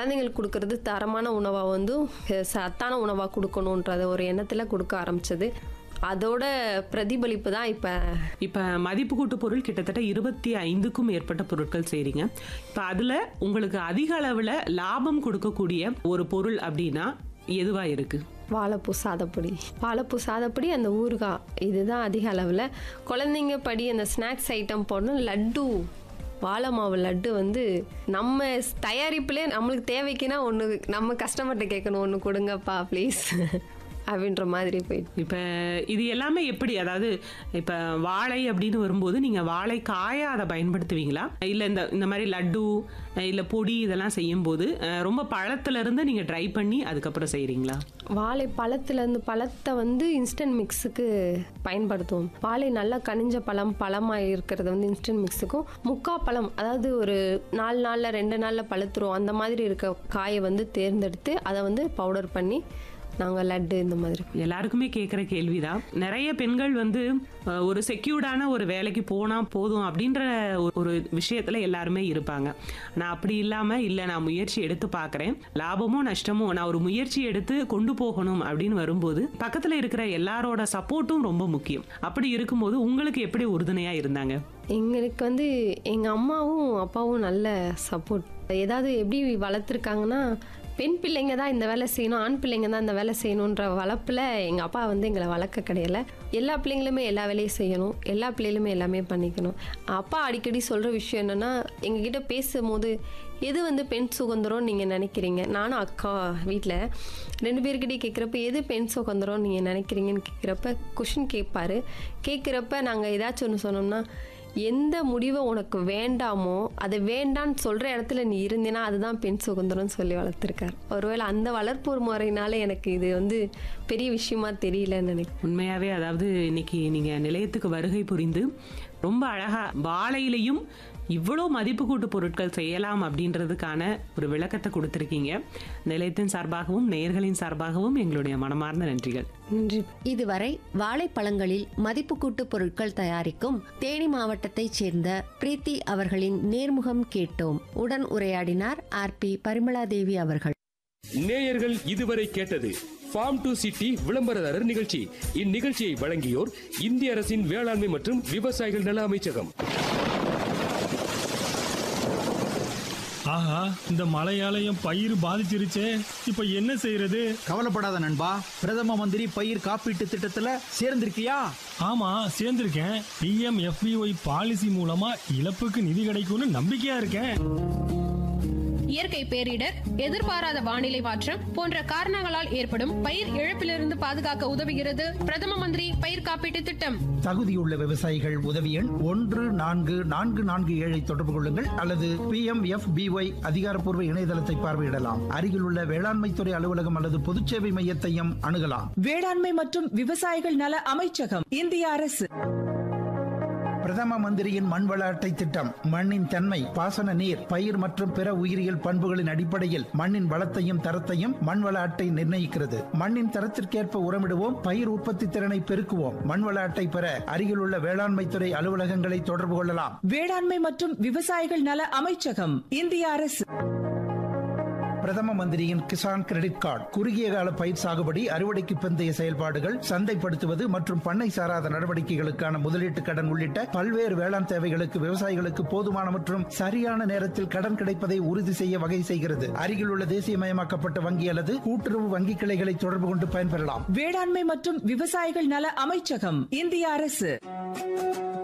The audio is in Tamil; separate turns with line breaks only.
குழந்தைங்களுக்கு கொடுக்கறது தரமான உணவாக வந்து அஹ், சத்தான உணவாக கொடுக்கணுன்றத ஒரு எண்ணத்தில் கொடுக்க ஆரம்பிச்சது அதோட பிரதிபலிப்பு தான் இப்போ
இப்ப மதிப்பு கூட்டு பொருள் கிட்டத்தட்ட இருபத்தி ஐந்துக்கும் மேற்பட்ட பொருட்கள் செய்றீங்க இப்ப அதுல உங்களுக்கு அதிக அளவுல லாபம் கொடுக்கக்கூடிய ஒரு பொருள் அப்படின்னா எதுவா இருக்கு
வாழைப்பூ சாதப்பொடி வாழைப்பூ சாதப்பொடி அந்த ஊறுகாய் இதுதான் அதிக அளவில் குழந்தைங்க படி அந்த ஸ்நாக்ஸ் ஐட்டம் போடணும் லட்டு வாழை மாவு லட்டு வந்து நம்ம தயாரிப்புலேயே நம்மளுக்கு தேவைக்குன்னா ஒன்று நம்ம கஸ்டமர்கிட்ட கேட்கணும் ஒன்று கொடுங்கப்பா ப்ளீஸ் அப்படின்ற மாதிரி போயிட்டு
இப்ப இது எல்லாமே எப்படி அதாவது இப்ப வாழை அப்படின்னு வரும்போது நீங்க வாழை காயா அதை பயன்படுத்துவீங்களா இல்ல இந்த இந்த மாதிரி லட்டு இல்ல பொடி இதெல்லாம் செய்யும் போது அஹ், ரொம்ப பழத்துல இருந்து நீங்க ட்ரை பண்ணி அதுக்கப்புறம் செய்றீங்களா
வாழை பழத்துலேருந்து பழத்தை வந்து இன்ஸ்டன்ட் மிக்ஸுக்கு பயன்படுத்துவோம் வாழை நல்லா கனிஞ்ச பழம் பழமாக இருக்கிறது வந்து இன்ஸ்டன்ட் மிக்ஸுக்கும் முக்கா பழம் அதாவது ஒரு நாலு நாளில் ரெண்டு நாளில் பழுத்துரும் அந்த மாதிரி இருக்க காயை வந்து தேர்ந்தெடுத்து அதை வந்து பவுடர் பண்ணி நாங்கள் லட்டு இந்த மாதிரி
எல்லாருக்குமே கேட்குற கேள்விதான் நிறைய பெண்கள் வந்து அஹ், ஒரு செக்யூர்டான ஒரு வேலைக்கு போனா போதும் அப்படின்ற ஒரு- ஒரு விஷயத்துல எல்லாருமே இருப்பாங்க நான் அப்படி இல்லாம இல்ல நான் முயற்சி எடுத்து பார்க்கறேன் லாபமோ நஷ்டமோ நான் ஒரு முயற்சி எடுத்து கொண்டு போகணும் அப்படின்னு வரும்போது பக்கத்துல இருக்கிற எல்லாரோட சப்போர்ட்டும் ரொம்ப முக்கியம் அப்படி இருக்கும்போது உங்களுக்கு எப்படி உறுதுணையா இருந்தாங்க
எங்களுக்கு வந்து எங்கள் அம்மாவும் அப்பாவும் நல்ல சப்போர்ட் ஏதாவது எப்படி வளர்த்துருக்காங்கன்னா பெண் பிள்ளைங்க தான் இந்த வேலை செய்யணும் ஆண் பிள்ளைங்க தான் இந்த வேலை செய்யணுன்ற வளர்ப்பில் எங்கள் அப்பா வந்து எங்களை வளர்க்க கிடையல எல்லா பிள்ளைங்களுமே எல்லா வேலையும் செய்யணும் எல்லா பிள்ளைகளுமே எல்லாமே பண்ணிக்கணும் அப்பா அடிக்கடி சொல்கிற விஷயம் என்னென்னா எங்ககிட்ட பேசும்போது எது வந்து பெண் சுதந்திரம் நீங்கள் நினைக்கிறீங்க நானும் அக்கா வீட்டில் ரெண்டு பேர்கிட்டயும் கேட்குறப்ப எது பெண் சுதந்திரம் நீங்கள் நினைக்கிறீங்கன்னு கேட்குறப்ப கொஷின் கேட்பாரு கேட்குறப்ப நாங்கள் ஏதாச்சும் ஒன்று சொன்னோம்னா எந்த முடிவை உனக்கு வேண்டாமோ அதை வேண்டான்னு சொல்கிற இடத்துல நீ இருந்தேன்னா அதுதான் பெண் சுதந்திரம்னு சொல்லி வளர்த்துருக்கார் ஒருவேளை அந்த வளர்ப்பு முறையினால எனக்கு இது வந்து பெரிய விஷயமா தெரியலன்னு நினைக்கிறேன்
உண்மையாவே அதாவது இன்னைக்கு நீங்க நிலையத்துக்கு வருகை புரிந்து ரொம்ப அழகா வாழையிலையும் இவ்வளோ மதிப்பு கூட்டு பொருட்கள் செய்யலாம் அப்படின்றதுக்கான ஒரு விளக்கத்தை கொடுத்துருக்கீங்க நிலையத்தின் சார்பாகவும் நேயர்களின் சார்பாகவும் எங்களுடைய மனமார்ந்த நன்றிகள்
நன்றி
இதுவரை வாழைப்பழங்களில் மதிப்பு கூட்டு பொருட்கள் தயாரிக்கும் தேனி மாவட்டத்தைச் சேர்ந்த பிரீத்தி அவர்களின் நேர்முகம் கேட்டோம் உடன் உரையாடினார் ஆர் பி பரிமளாதேவி அவர்கள்
நேயர்கள் இதுவரை கேட்டது ஃபார்ம் டு சிட்டி விளம்பரதாரர் நிகழ்ச்சி இந்நிகழ்ச்சியை வழங்கியோர் இந்திய அரசின் வேளாண்மை மற்றும் விவசாயிகள் நல அமைச்சகம்
ஆஹா இந்த மழையால என் பயிர் பாதிச்சிருச்சே இப்ப என்ன செய்யறது
கவலைப்படாத நண்பா பிரதம மந்திரி பயிர் காப்பீட்டு திட்டத்துல சேர்ந்திருக்கியா
ஆமா சேர்ந்திருக்கேன் பிஎம் எஃபிஒய் பாலிசி மூலமா இழப்புக்கு நிதி கிடைக்கும்னு நம்பிக்கையா இருக்கேன்
இயற்கை பேரிடர் எதிர்பாராத வானிலை மாற்றம் போன்ற காரணங்களால் ஏற்படும் பயிர் இழப்பிலிருந்து பாதுகாக்க உதவுகிறது பிரதம மந்திரி பயிர் காப்பீட்டு திட்டம்
தகுதியுள்ள விவசாயிகள் உதவி எண் ஒன்று நான்கு நான்கு நான்கு ஏழை தொடர்பு கொள்ளுங்கள் அல்லது பி எம் எஃப் பிஒய் அதிகாரப்பூர்வ இணையதளத்தை பார்வையிடலாம் அருகிலுள்ள வேளாண்மைத்துறை அலுவலகம் அல்லது பொதுச்சேவை மையத்தையும் அணுகலாம்
வேளாண்மை மற்றும் விவசாயிகள் நல அமைச்சகம் இந்திய அரசு
பிரதம மந்திரியின் மண்வள அட்டை திட்டம் மண்ணின் தன்மை பாசன நீர் பயிர் மற்றும் பிற உயிரியல் பண்புகளின் அடிப்படையில் மண்ணின் வளத்தையும் தரத்தையும் மண்வள அட்டை நிர்ணயிக்கிறது மண்ணின் தரத்திற்கேற்ப உரமிடுவோம் பயிர் உற்பத்தி திறனை பெருக்குவோம் மண்வள அட்டை பெற அருகிலுள்ள வேளாண்மைத்துறை அலுவலகங்களை தொடர்பு கொள்ளலாம்
வேளாண்மை மற்றும் விவசாயிகள் நல அமைச்சகம் இந்திய அரசு
பிரதம மந்திரியின் கிசான் கிரெடிட் கார்டு குறுகிய கால பயிர் சாகுபடி அறுவடைக்கு பிந்தைய செயல்பாடுகள் சந்தைப்படுத்துவது மற்றும் பண்ணை சாராத நடவடிக்கைகளுக்கான முதலீட்டு கடன் உள்ளிட்ட பல்வேறு வேளாண் தேவைகளுக்கு விவசாயிகளுக்கு போதுமான மற்றும் சரியான நேரத்தில் கடன் கிடைப்பதை உறுதி செய்ய வகை செய்கிறது அருகிலுள்ள தேசியமயமாக்கப்பட்ட வங்கி அல்லது கூட்டுறவு வங்கி கிளைகளை தொடர்பு கொண்டு பயன்பெறலாம்
வேளாண்மை மற்றும் விவசாயிகள் நல அமைச்சகம் இந்திய அரசு